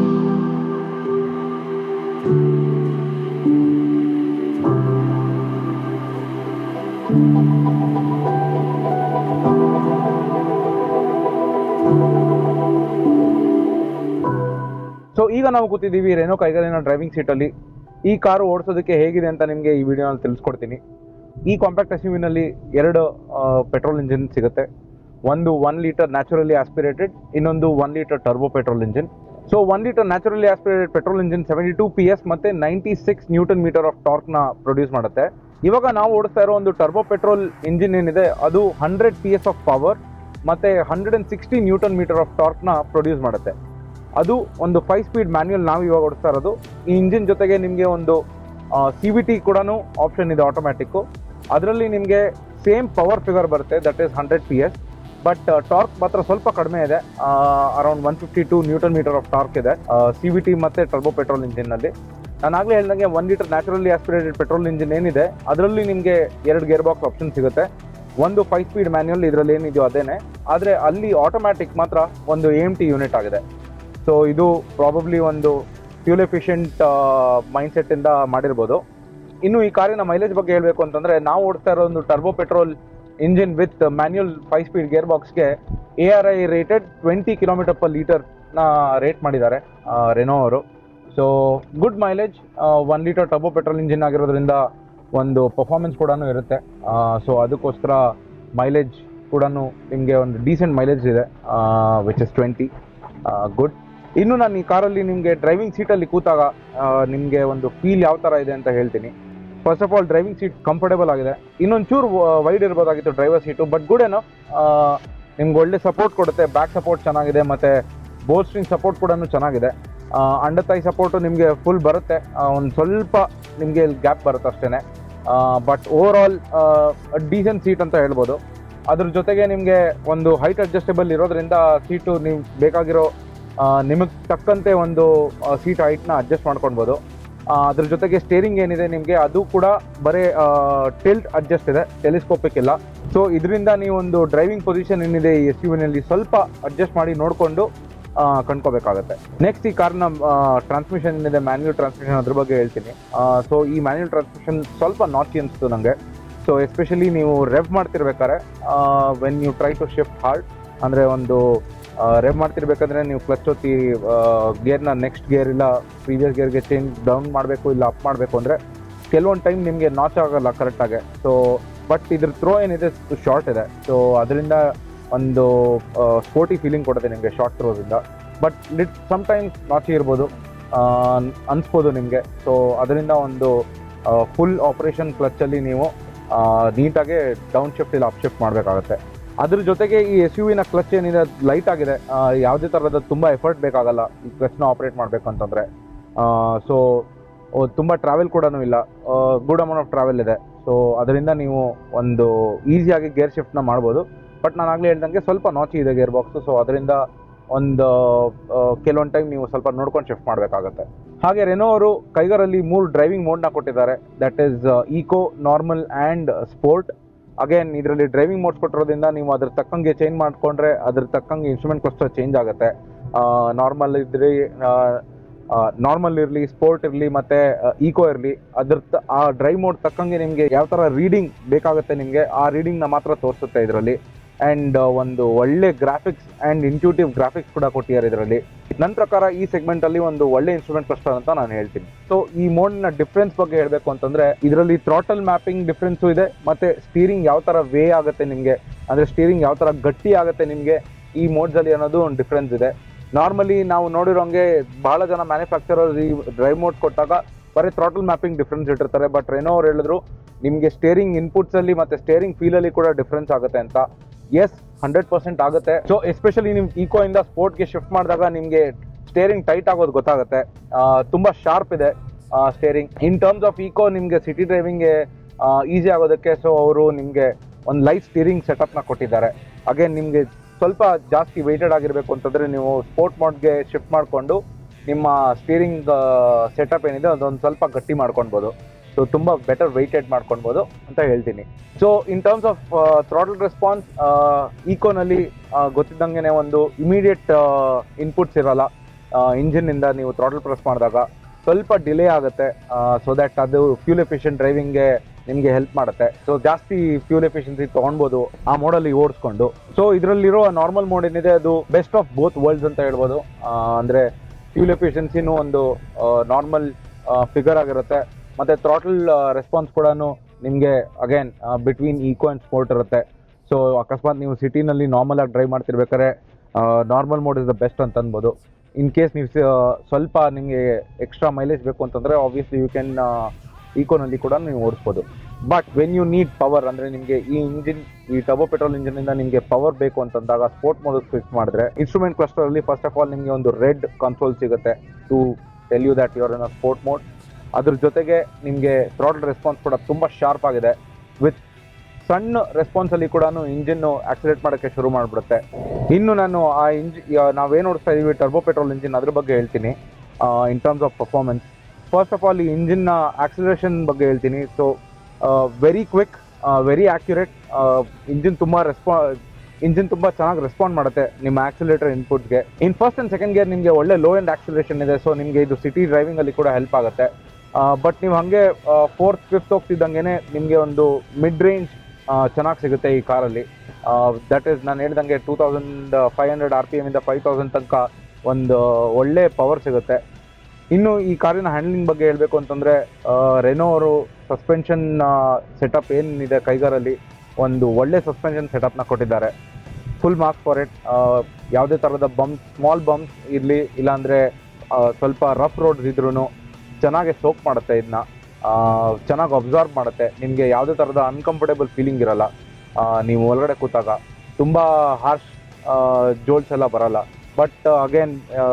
S1: ಸೊ ಈಗ ನಾವು ಕೂತಿದ್ದೀವಿ ರೆನೋ ಕೈಗಾರಿನ ಡ್ರೈವಿಂಗ್ ಸೀಟಲ್ಲಿ ಈ ಕಾರು ಓಡಿಸೋದಕ್ಕೆ ಹೇಗಿದೆ ಅಂತ ನಿಮಗೆ ಈ ವಿಡಿಯೋನಲ್ಲಿ ತಿಳಿಸ್ಕೊಡ್ತೀನಿ ಈ ಕಾಂಪ್ಯಾಕ್ಟ್ ಎಸ್ ನಲ್ಲಿ ಎರಡು ಪೆಟ್ರೋಲ್ ಇಂಜಿನ್ ಸಿಗುತ್ತೆ ಒಂದು ಒನ್ ಲೀಟರ್ ನ್ಯಾಚುರಲಿ ಆಸ್ಪಿರೇಟೆಡ್ ಇನ್ನೊಂದು one litre turbo petrol engine so one litre naturally aspirated petrol engine seventy two P S ಮತ್ತೆ ninety six newton metre of ಟಾರ್ಕ್ನ ಪ್ರೊಡ್ಯೂಸ್ ಮಾಡುತ್ತೆ ಇವಾಗ ನಾವು ಓಡಿಸ್ತಾ ಇರೋ ಒಂದು ಟರ್ಬೋ ಪೆಟ್ರೋಲ್ ಇಂಜಿನ್ ಏನಿದೆ ಅದು hundred P S of power ಮತ್ತು hundred and sixty newton metre of ಟಾರ್ಕ್ನ ಪ್ರೊಡ್ಯೂಸ್ ಮಾಡುತ್ತೆ ಅದು ಒಂದು ಫೈವ್ ಸ್ಪೀಡ್ ಮ್ಯಾನ್ಯುಯಲ್ ನಾವು ಇವಾಗ ಓಡಿಸ್ತಾ ಇರೋದು ಈ ಇಂಜಿನ್ ಜೊತೆಗೆ ನಿಮಗೆ ಒಂದು ಸಿ ವಿ ಟಿ ಕೂಡ ಆಪ್ಷನ್ ಇದೆ ಆಟೋಮ್ಯಾಟಿಕ್ಕು ಅದರಲ್ಲಿ ನಿಮಗೆ ಸೇಮ್ ಪವರ್ ಫಿಗರ್ ಬರುತ್ತೆ that is hundred P S but torque ಮಾತ್ರ ಸ್ವಲ್ಪ ಕಡಿಮೆ ಇದೆ around one fifty two newton metre of torque ಇದೆ ಸಿ ವಿ ಟಿ ಮತ್ತು ಟರ್ಬೋ ಪೆಟ್ರೋಲ್ ಇಂಜಿನ್ನಲ್ಲಿ ನಾನು ಆಗಲೇ ಹೇಳ್ದಂಗೆ one litre naturally aspirated petrol engine ಏನಿದೆ ಅದರಲ್ಲಿ ನಿಮಗೆ ಎರಡು ಗೇರ್ ಬಾಕ್ಸ್ ಆಪ್ಷನ್ ಸಿಗುತ್ತೆ ಒಂದು ಫೈವ್ ಸ್ಪೀಡ್ ಮ್ಯಾನ್ಯುಯಲ್ ಇದರಲ್ಲಿ ಏನಿದೆಯೋ ಅದೇನೆ ಆದರೆ ಅಲ್ಲಿ ಆಟೋಮ್ಯಾಟಿಕ್ ಮಾತ್ರ ಒಂದು ಎ ಎಮ್ ಟಿ ಯೂನಿಟ್ ಆಗಿದೆ ಸೊ ಇದು ಪ್ರಾಬಬ್ಲಿ ಒಂದು ಫ್ಯೂಲ್ ಎಫಿಷಿಯಂಟ್ ಮೈಂಡ್ಸೆಟ್ಟಿಂದ ಮಾಡಿರ್ಬೋದು ಇನ್ನು ಈ ಕಾರಿನ ಮೈಲೇಜ್ ಬಗ್ಗೆ ಹೇಳಬೇಕು ಅಂತಂದರೆ ನಾವು ಓಡಿಸ್ತಾ ಇರೋ ಒಂದು turbo petrol engine with manual five speed gear ಬಾಕ್ಸ್ಗೆ A R I rated twenty kilometre per ಲೀಟರ್ನ ರೇಟ್ ಮಾಡಿದ್ದಾರೆ ರೆನೋ ಅವರು so good mileage one litre turbo petrol engine ಆಗಿರೋದ್ರಿಂದ ಒಂದು ಪರ್ಫಾರ್ಮೆನ್ಸ್ ಕೂಡ ಇರುತ್ತೆ ಸೊ ಅದಕ್ಕೋಸ್ಕರ ಮೈಲೇಜ್ ಕೂಡ ನಿಮಗೆ ಒಂದು ಡೀಸೆಂಟ್ ಮೈಲೇಜ್ ಇದೆ ವಿಚ್ ಇಸ್ ಟ್ವೆಂಟಿ ಗುಡ್ ಇನ್ನು ನಾನು ಈ ಕಾರಲ್ಲಿ ನಿಮಗೆ ಡ್ರೈವಿಂಗ್ ಸೀಟಲ್ಲಿ ಕೂತಾಗ ನಿಮಗೆ ಒಂದು ಫೀಲ್ ಯಾವ ಥರ ಇದೆ ಅಂತ ಹೇಳ್ತೀನಿ first of all driving seat comfortable ಆಗಿದೆ ಇನ್ನೊಂದು ಚೂರು ವೈಡ್ ಇರ್ಬೋದಾಗಿತ್ತು ಡ್ರೈವರ್ ಸೀಟು ಬಟ್ ಗುಡ್ ಏನೋ ನಿಮ್ಗೆ ಒಳ್ಳೆ ಸಪೋರ್ಟ್ ಕೊಡುತ್ತೆ ಬ್ಯಾಕ್ ಸಪೋರ್ಟ್ ಚೆನ್ನಾಗಿದೆ ಮತ್ತು ಬೋಲ್ ಸ್ಟ್ರಿಂಗ್ ಸಪೋರ್ಟ್ ಕೂಡ ಚೆನ್ನಾಗಿದೆ ಅಂಡರ್ ತೈ ಸಪೋರ್ಟು ನಿಮಗೆ ಫುಲ್ ಬರುತ್ತೆ ಒಂದು ಸ್ವಲ್ಪ ನಿಮಗೆ ಗ್ಯಾಪ್ ಬರುತ್ತೆ ಅಷ್ಟೇ but over all decent seat ಅಂತ ಹೇಳ್ಬೋದು ಅದ್ರ ಜೊತೆಗೆ ನಿಮಗೆ ಒಂದು ಹೈಟ್ ಅಡ್ಜಸ್ಟೇಬಲ್ ಇರೋದ್ರಿಂದ ಸೀಟು ನೀವು ಬೇಕಾಗಿರೋ ನಿಮಗೆ ತಕ್ಕಂತೆ ಒಂದು ಸೀಟ್ ಹೈಟ್ನ ಅಡ್ಜಸ್ಟ್ ಮಾಡ್ಕೊಳ್ಬೋದು ಆ, ಅದ್ರ ಜೊತೆಗೆ ಸ್ಟೇರಿಂಗ್ ಏನಿದೆ ನಿಮಗೆ ಅದು ಕೂಡ ಬರೀ ಟಿಲ್ಟ್ ಅಡ್ಜಸ್ಟ್ ಇದೆ ಟೆಲಿಸ್ಕೋಪಿಕ್ ಇಲ್ಲ ಸೊ ಇದರಿಂದ ನೀವು ಒಂದು ಡ್ರೈವಿಂಗ್ ಪೊಸಿಷನ್ ಏನಿದೆ ಈ ಎಸ್ ನಲ್ಲಿ ಸ್ವಲ್ಪ ಅಡ್ಜಸ್ಟ್ ಮಾಡಿ ನೋಡಿಕೊಂಡು ಕಂಡ್ಕೋಬೇಕಾಗತ್ತೆ ನೆಕ್ಸ್ಟ್ ಈ ಕಾರ್ನ ಟ್ರಾನ್ಸ್ಮಿಷನ್ ಏನಿದೆ ಮ್ಯಾನ್ಯುಯಲ್ ಟ್ರಾನ್ಸ್ಮಿಷನ್ ಅದ್ರ ಬಗ್ಗೆ ಹೇಳ್ತೀನಿ ಸೊ ಈ ಮ್ಯಾನ್ಯುಯಲ್ ಟ್ರಾನ್ಸ್ಮಿಷನ್ ಸ್ವಲ್ಪ ನಾಚಿ ಅನಿಸ್ತು ನನಗೆ ಸೊ ಎಸ್ಪೆಷಲಿ ನೀವು ರೆವ್ ಮಾಡ್ತಿರ್ಬೇಕಾದ್ರೆ when you try to shift hard ಅಂದರೆ ಒಂದು ರೆವ್ ಮಾಡ್ತಿರ್ಬೇಕಾದ್ರೆ ನೀವು ಕ್ಲಚ್ ಒತ್ತಿ ಗೇರ್ನ ನೆಕ್ಸ್ಟ್ ಗೇರ್ ಇಲ್ಲ ಪ್ರೀವಿಯಸ್ ಗೇರ್ಗೆ ಚೇಂಜ್ ಡೌನ್ ಮಾಡಬೇಕು ಇಲ್ಲ ಅಪ್ ಮಾಡಬೇಕು ಅಂದರೆ ಕೆಲವೊಂದು ಟೈಮ್ ನಿಮಗೆ ನಾಚ್ ಆಗಲ್ಲ ಕರೆಕ್ಟಾಗಿ ಸೊ ಬಟ್ ಇದ್ರ ಥ್ರೋ ಏನಿದೆ ಶಾರ್ಟ್ ಇದೆ ಸೊ ಅದರಿಂದ ಒಂದು ಸ್ಪೋರ್ಟಿ ಫೀಲಿಂಗ್ ಕೊಡುತ್ತೆ ನಿಮಗೆ ಶಾರ್ಟ್ ಥ್ರೋದಿಂದ ಬಟ್ ಲಿಟ್ ಸಮ್ಟೈಮ್ಸ್ ನಾಚಿ ಇರ್ಬೋದು ಆ, ಅನ್ಸ್ಬೋದು ನಿಮಗೆ ಸೊ ಅದರಿಂದ ಒಂದು ಫುಲ್ ಆಪರೇಷನ್ ಕ್ಲಚ್ಚಲ್ಲಿ ನೀವು ನೀಟಾಗಿ ಡೌನ್ ಶಿಫ್ಟ್ ಇಲ್ಲ ಅಪ್ ಶಿಫ್ಟ್ ಮಾಡಬೇಕಾಗತ್ತೆ ಅದ್ರ ಜೊತೆಗೆ ಈ ಎಸ್ ಯು ವಿನ ಕ್ಲಚ್ ಏನಿದೆ ಲೈಟ್ ಆಗಿದೆ ಆ, ಯಾವುದೇ ಥರದ ತುಂಬ ಎಫರ್ಟ್ ಬೇಕಾಗಲ್ಲ ಈ ಕ್ಲಚ್ನ ಆಪ್ರೇಟ್ ಮಾಡಬೇಕು ಅಂತಂದರೆ ಸೊ ತುಂಬ ಟ್ರಾವೆಲ್ ಕೂಡ ಇಲ್ಲ ಗುಡ್ ಅಮೌಂಟ್ ಆಫ್ ಟ್ರಾವೆಲ್ ಇದೆ ಸೊ ಅದರಿಂದ ನೀವು ಒಂದು ಈಸಿಯಾಗಿ ಗೇರ್ ಶಿಫ್ಟ್ನ ಮಾಡ್ಬೋದು ಬಟ್ ನಾನು ಆಗಲೇ ಹೇಳ್ದಂಗೆ ಸ್ವಲ್ಪ ನಾಚಿ ಇದೆ ಗೇರ್ ಬಾಕ್ಸು ಸೊ ಅದರಿಂದ ಒಂದು ಕೆಲವೊಂದು ಟೈಮ್ ನೀವು ಸ್ವಲ್ಪ ನೋಡ್ಕೊಂಡು ಶಿಫ್ಟ್ ಮಾಡಬೇಕಾಗತ್ತೆ ಹಾಗೆ ರೆನೋ ಅವರು ಕೈಗರಲ್ಲಿ ಮೂರು ಡ್ರೈವಿಂಗ್ ಮೋಡ್ನ ಕೊಟ್ಟಿದ್ದಾರೆ that is eco normal and sport again ಇದರಲ್ಲಿ ಡ್ರೈವಿಂಗ್ ಮೋಡ್ಸ್ ಕೊಟ್ಟಿರೋದ್ರಿಂದ ನೀವು ಅದ್ರ ತಕ್ಕಂಗೆ ಚೇಂಜ್ ಮಾಡ್ಕೊಂಡ್ರೆ ಅದ್ರ ತಕ್ಕಂಗೆ ಇನ್ಸ್ಟ್ರೂಮೆಂಟ್ ಕ್ಲಸ್ಟರ್ ಚೇಂಜ್ ಆಗುತ್ತೆ ನಾರ್ಮಲ್ ಇದ್ರಿ ನಾರ್ಮಲ್ ಇರಲಿ ಸ್ಪೋರ್ಟ್ ಇರಲಿ ಮತ್ತೆ ಈಕೋ ಇರಲಿ ಅದ್ರ ತ- ಆ ಡ್ರೈವ್ ಮೋಡ್ ತಕ್ಕಂಗೆ ನಿಮಗೆ ಯಾವ ಥರ ರೀಡಿಂಗ್ ಬೇಕಾಗುತ್ತೆ ನಿಮಗೆ ಆ ರೀಡಿಂಗ್ನ ಮಾತ್ರ ತೋರಿಸುತ್ತೆ ಇದರಲ್ಲಿ ಆ್ಯಂಡ್ ಒಂದು ಒಳ್ಳೆ ಗ್ರಾಫಿಕ್ಸ್ ಆ್ಯಂಡ್ ಇಂಟ್ಯೂಟಿವ್ ಗ್ರಾಫಿಕ್ಸ್ ಕೂಡ ಕೊಟ್ಟಿದ್ದಾರೆ ಇದರಲ್ಲಿ ನನ್ನ ಪ್ರಕಾರ ಈ ಸೆಗ್ಮೆಂಟಲ್ಲಿ ಒಂದು ಒಳ್ಳೆ ಇನ್ಸ್ಟ್ರೂಮೆಂಟ್ ಕ್ಲಸ್ಟರ್ ಅಂತ ನಾನು ಹೇಳ್ತೀನಿ ಸೊ ಈ ಮೋಡ್ನ ಡಿಫ್ರೆನ್ಸ್ ಬಗ್ಗೆ ಹೇಳಬೇಕು ಅಂತಂದ್ರೆ ಇದರಲ್ಲಿ ಥ್ರಾಟಲ್ ಮ್ಯಾಪಿಂಗ್ ಡಿಫ್ರೆನ್ಸು ಇದೆ ಮತ್ತೆ ಸ್ಟೀರಿಂಗ್ ಯಾವ ಥರ ವೇ ಆಗುತ್ತೆ ನಿಮಗೆ ಅಂದರೆ ಸ್ಟೀರಿಂಗ್ ಯಾವ ಥರ ಗಟ್ಟಿ ಆಗುತ್ತೆ ನಿಮಗೆ ಈ ಮೋಡ್ಸಲ್ಲಿ ಅನ್ನೋದು ಒಂದು ಡಿಫ್ರೆನ್ಸ್ ಇದೆ ನಾರ್ಮಲಿ ನಾವು ನೋಡಿರೋಂಗೆ ಬಹಳ ಜನ ಮ್ಯಾನುಫ್ಯಾಕ್ಚರರ್ಸ್ ಈ ಡ್ರೈವ್ ಮೋಡ್ ಕೊಟ್ಟಾಗ ಬರೀ ಥ್ರಾಟಲ್ ಮ್ಯಾಪಿಂಗ್ ಡಿಫ್ರೆನ್ಸ್ ಇಟ್ಟಿರ್ತಾರೆ ಬಟ್ ರೆನೋ ಅವ್ರು ಹೇಳಿದ್ರು ನಿಮಗೆ ಸ್ಟೇರಿಂಗ್ ಇನ್ಪುಟ್ಸ್ ಅಲ್ಲಿ ಮತ್ತೆ ಸ್ಟೇರಿಂಗ್ ಫೀಲ್ ಅಲ್ಲಿ ಕೂಡ ಡಿಫ್ರೆನ್ಸ್ ಆಗುತ್ತೆ ಅಂತ ಎಸ್ ಹಂಡ್ರೆಡ್ ಪರ್ಸೆಂಟ್ ಆಗುತ್ತೆ ಸೊ ಎಸ್ಪೆಷಲಿ ನೀವು ಈಕೋ ಇಂದ ಸ್ಪೋರ್ಟ್ಗೆ ಶಿಫ್ಟ್ ಮಾಡಿದಾಗ ನಿಮಗೆ ಸ್ಟೇರಿಂಗ್ ಟೈಟ್ ಆಗೋದು ಗೊತ್ತಾಗುತ್ತೆ ಆ, ತುಂಬಾ ಶಾರ್ಪ್ ಇದೆ steering in terms of eco ನಿಮಗೆ ಸಿಟಿ ಡ್ರೈವಿಂಗ್ಗೆ ಈಸಿ ಆಗೋದಕ್ಕೆ ಸೊ ಅವರು ನಿಮಗೆ ಒಂದು ಲೈಟ್ ಸ್ಟೀರಿಂಗ್ ಸೆಟಪ್ನ ಕೊಟ್ಟಿದ್ದಾರೆ ಅಗೇನ್ ನಿಮಗೆ ಸ್ವಲ್ಪ ಜಾಸ್ತಿ ವೆಯ್ಟೆಡ್ ಆಗಿರಬೇಕು ಅಂತಂದ್ರೆ ನೀವು ಸ್ಪೋರ್ಟ್ ಮೋಡ್ಗೆ ಶಿಫ್ಟ್ ಮಾಡಿಕೊಂಡು ನಿಮ್ಮ ಸ್ಟೀರಿಂಗ್ ಸೆಟಪ್ ಏನಿದೆ ಅದೊಂದು ಸ್ವಲ್ಪ ಗಟ್ಟಿ ಮಾಡ್ಕೊಳ್ಬೋದು ಸೊ ತುಂಬ ಬೆಟರ್ ವೆಯ್ಟೆಡ್ ಮಾಡ್ಕೊಳ್ಬೋದು ಅಂತ ಹೇಳ್ತೀನಿ so in terms of throttle response ಈಕೋನಲ್ಲಿ ಗೊತ್ತಿದ್ದಂಗೆ ಒಂದು ಇಮಿಡಿಯೇಟ್ ಇನ್ಪುಟ್ಸ್ ಇರಲ್ಲ ಇಂಜಿನ್ನಿಂದ ನೀವು ಥ್ರಾಟಲ್ ಪ್ರೆಸ್ ಮಾಡಿದಾಗ ಸ್ವಲ್ಪ ಡಿಲೇ ಆಗುತ್ತೆ ಸೊ ದ್ಯಾಟ್ ಅದು ಫ್ಯೂಲ್ ಎಫಿಷಿಯಂಟ್ ಡ್ರೈವಿಂಗ್ಗೆ ನಿಮಗೆ ಹೆಲ್ಪ್ ಮಾಡುತ್ತೆ ಸೊ ಜಾಸ್ತಿ ಫ್ಯೂಲ್ ಎಫಿಷಿಯನ್ಸಿ ತೊಗೊಳ್ಬೋದು ಆ ಮೋಡಲ್ಲಿ ಓಡಿಸ್ಕೊಂಡು ಸೊ ಇದರಲ್ಲಿರೋ ನಾರ್ಮಲ್ ಮೋಡ್ ಏನಿದೆ ಅದು ಬೆಸ್ಟ್ ಆಫ್ ಬೋತ್ ವರ್ಲ್ಡ್ಸ್ ಅಂತ ಹೇಳ್ಬೋದು ಆ, ಅಂದ್ರೆ ಫ್ಯೂಲ್ ಎಫಿಷಿಯನ್ಸಿನೂ ಒಂದು ನಾರ್ಮಲ್ ಫಿಗರ್ ಆಗಿರುತ್ತೆ ಮತ್ತೆ ಥ್ರಾಟಲ್ ರೆಸ್ಪಾನ್ಸ್ ಕೂಡ ನಿಮಗೆ again between eco and sport ಇರುತ್ತೆ ಸೊ ಅಕಸ್ಮಾತ್ ನೀವು ಸಿಟಿನಲ್ಲಿ ನಾರ್ಮಲ್ ಆಗಿ ಡ್ರೈವ್ ಮಾಡ್ತಿರ್ಬೇಕಾದ್ರೆ normal mode is the best ಅಂತ ಅನ್ಬೋದು ಇನ್ ಕೇಸ್ ನೀವು ಸ- ಸ್ವಲ್ಪ ನಿಮಗೆ ಎಕ್ಸ್ಟ್ರಾ ಮೈಲೇಜ್ ಬೇಕು ಅಂತಂದರೆ ಆಬ್ವಿಯಸ್ಲಿ ಯು ಕ್ಯಾನ್ ಈಕೋನಲ್ಲಿ ಕೂಡ ನೀವು ಓಡಿಸ್ಬೋದು but when you need power ಅಂದರೆ ನಿಮಗೆ ಈ ಇಂಜಿನ್ ಈ ಟರ್ಬೋ ಪೆಟ್ರೋಲ್ ಇಂಜಿನಿಂದ ನಿಮಗೆ ಪವರ್ ಬೇಕು ಅಂತಂದಾಗ ಸ್ಪೋರ್ಟ್ ಮೋಡ್ ಸ್ವಿಚ್ ಮಾಡಿದ್ರೆ ಇನ್ಸ್ಟ್ರೂಮೆಂಟ್ ಕ್ಲಸ್ಟರಲ್ಲಿ ಫಸ್ಟ್ ಆಫ್ ಆಲ್ ನಿಮಗೆ ಒಂದು ರೆಡ್ ಕನ್ಸೋಲ್ ಸಿಗುತ್ತೆ to tell you that you're in a sport mode ಅದ್ರ ಜೊತೆಗೆ ನಿಮಗೆ ಥ್ರಾಟಲ್ ರೆಸ್ಪಾನ್ಸ್ ಕೂಡ ತುಂಬ ಶಾರ್ಪ್ ಆಗಿದೆ ವಿತ್ ಸಣ್ಣ ರೆಸ್ಪಾನ್ಸಲ್ಲಿ ಕೂಡ ಇಂಜಿನ್ನು ಆಕ್ಸಿಲೇಟ್ ಮಾಡೋಕ್ಕೆ ಶುರು ಮಾಡಿಬಿಡುತ್ತೆ ಇನ್ನು ನಾನು ಆ ಇಂಜಿ ನಾವೇನು ನೋಡ್ತಾ ಇದೀವಿ ಟರ್ಬೋ ಪೆಟ್ರೋಲ್ ಇಂಜಿನ್ ಅದ್ರ ಬಗ್ಗೆ ಹೇಳ್ತೀನಿ in terms of performance first of all ಈ ಇಂಜಿನ್ನ ಆಕ್ಸಿಲೇಷನ್ ಬಗ್ಗೆ ಹೇಳ್ತೀನಿ so very quick very accurate engine ತುಂಬ ರೆಸ್ಪಾ ಇಂಜಿನ್ ತುಂಬ ಚೆನ್ನಾಗಿ ರೆಸ್ಪಾಂಡ್ ಮಾಡುತ್ತೆ ನಿಮ್ಮ ಆಕ್ಸಿಲೇಟರ್ ಇನ್ಪುಟ್ಗೆ in first and second gear ನಿಮಗೆ ಒಳ್ಳೆ ಲೋ ಎಂಡ್ ಆಕ್ಸಿಲೇಷನ್ ಇದೆ ಸೊ ನಿಮಗೆ ಇದು ಸಿಟಿ ಡ್ರೈವಿಂಗಲ್ಲಿ ಕೂಡ ಹೆಲ್ಪ್ ಆಗುತ್ತೆ ಬಟ್ ನೀವು ಹಾಗೆ ಫೋರ್ತ್ ಫಿಫ್ತ್ ಹೋಗ್ತಿದ್ದಂಗೆ ನಿಮಗೆ ಒಂದು ಮಿಡ್ ರೇಂಜ್ ಚೆನ್ನಾಗಿ ಸಿಗುತ್ತೆ ಈ ಕಾರಲ್ಲಿ ದಟ್ ಈಸ್ ನಾನು ಹೇಳ್ದಂಗೆ two thousand five hundred R P M ಇಂದ ಫೈವ್ ತೌಸಂಡ್ ತನಕ ಒಂದು ಒಳ್ಳೆ ಪವರ್ ಸಿಗುತ್ತೆ ಇನ್ನು ಈ ಕಾರಿನ ಹ್ಯಾಂಡ್ಲಿಂಗ್ ಬಗ್ಗೆ ಹೇಳಬೇಕು ಅಂತಂದರೆ ರೆನೋ ಅವರು ಸಸ್ಪೆನ್ಷನ್ ಸೆಟಪ್ ಏನಿದೆ ಕೈಗಾರಲ್ಲಿ ಒಂದು ಒಳ್ಳೆ ಸಸ್ಪೆನ್ಷನ್ ಸೆಟಪ್ನ ಕೊಟ್ಟಿದ್ದಾರೆ ಫುಲ್ ಮಾರ್ಕ್ಸ್ ಫಾರ್ ಇಟ್ ಯಾವುದೇ ಥರದ ಬಂಪ್ ಸ್ಮಾಲ್ ಬಂಪ್ಸ್ ಇರಲಿ ಇಲ್ಲಾಂದರೆ ಸ್ವಲ್ಪ ರಫ್ ರೋಡ್ಸ್ ಇದ್ರೂ ಚೆನ್ನಾಗಿ ಸೋಕ್ ಮಾಡುತ್ತೆ ಇದನ್ನ ಚೆನ್ನಾಗಿ ಅಬ್ಸಾರ್ವ್ ಮಾಡುತ್ತೆ ನಿಮಗೆ ಯಾವುದೇ ಥರದ ಅನ್ಕಂಫರ್ಟೇಬಲ್ ಫೀಲಿಂಗ್ ಇರಲ್ಲ ಆ, ನೀವು ಒಳಗಡೆ ಕೂತಾಗ ತುಂಬ ಹಾರ್ಶ್ ಜೋಲ್ಸ್ ಎಲ್ಲ ಬರಲ್ಲ but again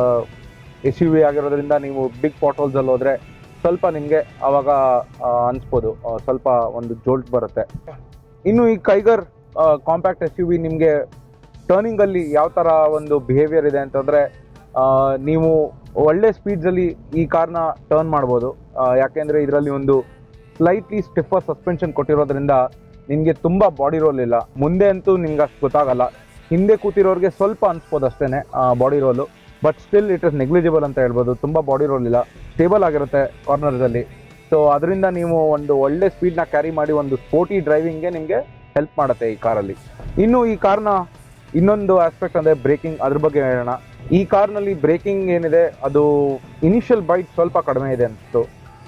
S1: S U V ಆಗಿರೋದ್ರಿಂದ ನೀವು ಬಿಗ್ ಪಾಟೋಲ್ಸಲ್ಲಿ ಹೋದರೆ ಸ್ವಲ್ಪ ನಿಮಗೆ ಆವಾಗ ಆ, ಅನ್ಸ್ಬೋದು ಆ, ಸ್ವಲ್ಪ ಒಂದು ಜೋಲ್ಟ್ ಬರುತ್ತೆ ಇನ್ನು ಈ Kiger compact S U V ನಿಮಗೆ ಟರ್ನಿಂಗಲ್ಲಿ ಯಾವ ಥರ ಒಂದು ಬಿಹೇವಿಯರ್ ಇದೆ ಅಂತಂದರೆ ನೀವು ಒಳ್ಳೆ ಸ್ಪೀಡ್ಸಲ್ಲಿ ಈ ಕಾರ್ನ ಟರ್ನ್ ಮಾಡ್ಬೋದು ಆ, ಯಾಕೆಂದರೆ ಇದರಲ್ಲಿ ಒಂದು ಸ್ಲೈಟ್ಲಿ ಸ್ಟಿಫರ್ ಸಸ್ಪೆನ್ಷನ್ ಕೊಟ್ಟಿರೋದ್ರಿಂದ ನಿಮಗೆ ತುಂಬ ಬಾಡಿ ರೋಲ್ ಇಲ್ಲ ಮುಂದೆ ಅಂತೂ ನಿಮ್ಗೆ ಅಷ್ಟು ಗೊತ್ತಾಗಲ್ಲ ಹಿಂದೆ ಕೂತಿರೋರಿಗೆ ಸ್ವಲ್ಪ ಅನ್ಸ್ಬೋದು ಅಷ್ಟೇ body roll but still it is negligible ಅಂತ ಹೇಳ್ಬೋದು ತುಂಬ ಬಾಡಿ ರೋಲ್ ಇಲ್ಲ ಸ್ಟೇಬಲ್ ಆಗಿರುತ್ತೆ ಕಾರ್ನರ್ಸಲ್ಲಿ ಸೊ ಅದರಿಂದ ನೀವು ಒಂದು ಒಳ್ಳೆ ಸ್ಪೀಡ್ನ ಕ್ಯಾರಿ ಮಾಡಿ ಒಂದು ಸ್ಪೋರ್ಟಿ ಡ್ರೈವಿಂಗ್ಗೆ ನಿಮಗೆ ಹೆಲ್ಪ್ ಮಾಡುತ್ತೆ ಈ ಕಾರಲ್ಲಿ ಇನ್ನು ಈ ಕಾರ್ನ ಇನ್ನೊಂದು ಆಸ್ಪೆಕ್ಟ್ ಅಂದರೆ ಬ್ರೇಕಿಂಗ್ ಅದ್ರ ಬಗ್ಗೆ ಹೇಳೋಣ ಈ ಕಾರ್ನಲ್ಲಿ ಬ್ರೇಕಿಂಗ್ ಏನಿದೆ ಅದು ಇನಿಷಿಯಲ್ ಬೈಟ್ ಸ್ವಲ್ಪ ಕಡಿಮೆ ಇದೆ ಅನಿಸ್ತು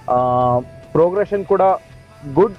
S1: ಪ್ರೋಗ್ರೆಷನ್ ಕೂಡ good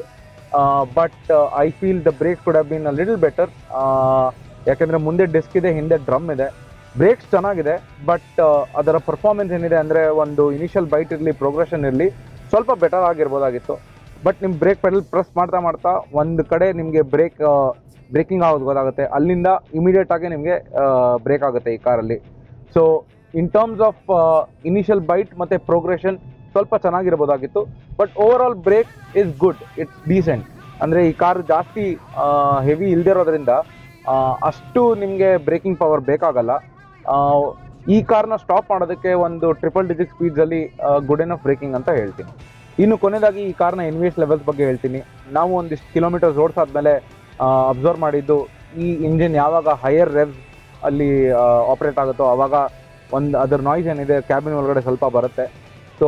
S1: but I feel the brake could have been a little better ಯಾಕೆಂದರೆ ಮುಂದೆ ಡಿಸ್ಕ್ ಇದೆ ಹಿಂದೆ ಡ್ರಮ್ ಇದೆ ಬ್ರೇಕ್ಸ್ ಚೆನ್ನಾಗಿದೆ ಬಟ್ ಅದರ ಪರ್ಫಾರ್ಮೆನ್ಸ್ ಏನಿದೆ ಅಂದರೆ ಒಂದು ಇನಿಷಿಯಲ್ ಬೈಟ್ ಇರಲಿ ಪ್ರೋಗ್ರೆಷನ್ ಇರಲಿ ಸ್ವಲ್ಪ ಬೆಟರ್ ಆಗಿರ್ಬೋದಾಗಿತ್ತು ಬಟ್ ನಿಮ್ಮ ಬ್ರೇಕ್ ಪೆಡಲ್ ಪ್ರೆಸ್ ಮಾಡ್ತಾ ಮಾಡ್ತಾ ಒಂದು ಕಡೆ ನಿಮಗೆ ಬ್ರೇಕ್ ಬ್ರೇಕಿಂಗ್ ಆಗೋದು ಗೊತ್ತಾಗುತ್ತೆ ಅಲ್ಲಿಂದ ಇಮಿಡಿಯೇಟ್ ಆಗಿ ನಿಮಗೆ ಬ್ರೇಕ್ ಆಗುತ್ತೆ ಈ ಕಾರಲ್ಲಿ so in terms of initial bite ಮತ್ತು ಪ್ರೋಗ್ರೆಷನ್ ಸ್ವಲ್ಪ ಚೆನ್ನಾಗಿರ್ಬೋದಾಗಿತ್ತು but over overall brake is good it's decent ಅಂದರೆ ಈ ಕಾರ್ ಜಾಸ್ತಿ ಹೆವಿ ಇಲ್ದಿರೋದ್ರಿಂದ ಆ, ಅಷ್ಟು ನಿಮಗೆ ಬ್ರೇಕಿಂಗ್ ಪವರ್ ಬೇಕಾಗಲ್ಲ ಆ, ಈ ಕಾರ್ನ ಸ್ಟಾಪ್ ಮಾಡೋದಕ್ಕೆ ಒಂದು ಟ್ರಿಪಲ್ ಡಿಜಿಟ್ ಸ್ಪೀಡ್ಸಲ್ಲಿ ಗುಡ್ ಎನಫ್ ಬ್ರೇಕಿಂಗ್ ಅಂತ ಹೇಳ್ತೀನಿ ಇನ್ನು ಕೊನೆಯದಾಗಿ ಈ ಕಾರ್ನ ಎನ್ವಿಎಸ್ ಲೆವೆಲ್ಸ್ ಬಗ್ಗೆ ಹೇಳ್ತೀನಿ ನಾವು ಒಂದಿಷ್ಟು ಕಿಲೋಮೀಟರ್ಸ್ ಓಡಿಸಾದ್ಮೇಲೆ ಅಬ್ಸರ್ವ್ ಮಾಡಿದ್ದು ಈ ಇಂಜಿನ್ ಯಾವಾಗ ಹೈಯರ್ ರೆವ್ಸ್ ಅಲ್ಲಿ ಆಪ್ರೇಟ್ ಆಗುತ್ತೋ ಆವಾಗ ಒಂದು ಅದರ ನಾಯ್ಸ್ ಏನಿದೆ ಕ್ಯಾಬಿನ್ ಒಳಗಡೆ ಸ್ವಲ್ಪ ಬರುತ್ತೆ ಸೊ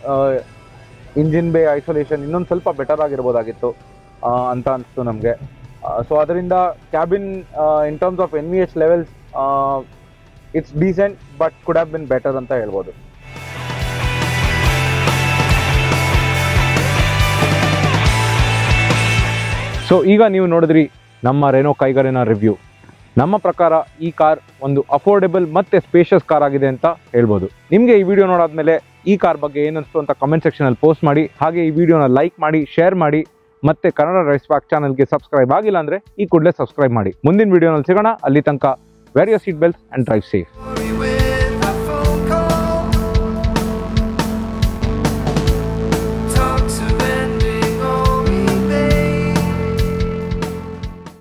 S1: ಇಂಜಿನ್ ಬೇ ಐಸೋಲೇಷನ್ ಇನ್ನೊಂದು ಸ್ವಲ್ಪ ಬೆಟರ್ ಆಗಿರ್ಬೋದಾಗಿತ್ತು ಆ, ಅಂತ ಅನಿಸ್ತು ನಮಗೆ ಸೊ ಅದರಿಂದ cabin in terms of N V H levels it's decent but could have been better ಅಂತ ಹೇಳ್ಬೋದು ಸೊ ಈಗ ನೀವು ನೋಡಿದ್ರಿ ನಮ್ಮ ರೆನೋ ಕೈಗಾರಿನ ರಿವ್ಯೂ ನಮ್ಮ ಪ್ರಕಾರ ಈ ಕಾರ್ ಒಂದು ಅಫೋರ್ಡೆಬಲ್ ಮತ್ತೆ ಸ್ಪೇಷಿಯಸ್ ಕಾರ್ ಆಗಿದೆ ಅಂತ ಹೇಳ್ಬೋದು ನಿಮಗೆ ಈ ವಿಡಿಯೋ ನೋಡಾದ್ಮೇಲೆ ಈ ಕಾರ್ ಬಗ್ಗೆ ಏನನ್ನಿಸ್ತು ಅಂತ ಕಮೆಂಟ್ ಸೆಕ್ಷನಲ್ಲಿ ಪೋಸ್ಟ್ ಮಾಡಿ ಹಾಗೆ ಈ ವಿಡಿಯೋನ ಲೈಕ್ ಮಾಡಿ ಶೇರ್ ಮಾಡಿ ಮತ್ತೆ ಕನ್ನಡ ರೈಸ್ ಬ್ಯಾಕ್ ಚಾನಲ್ಗೆ ಸಬ್ಸ್ಕ್ರೈಬ್ ಆಗಿಲ್ಲ ಅಂದ್ರೆ ಈ ಕೂಡಲೇ ಸಬ್ಸ್ಕ್ರೈಬ್ ಮಾಡಿ ಮುಂದಿನ ವಿಡಿಯೋನಲ್ಲಿ ಸಿಗೋಣ ಅಲ್ಲಿ ತನಕ wear your seat belts and drive safe
S2: we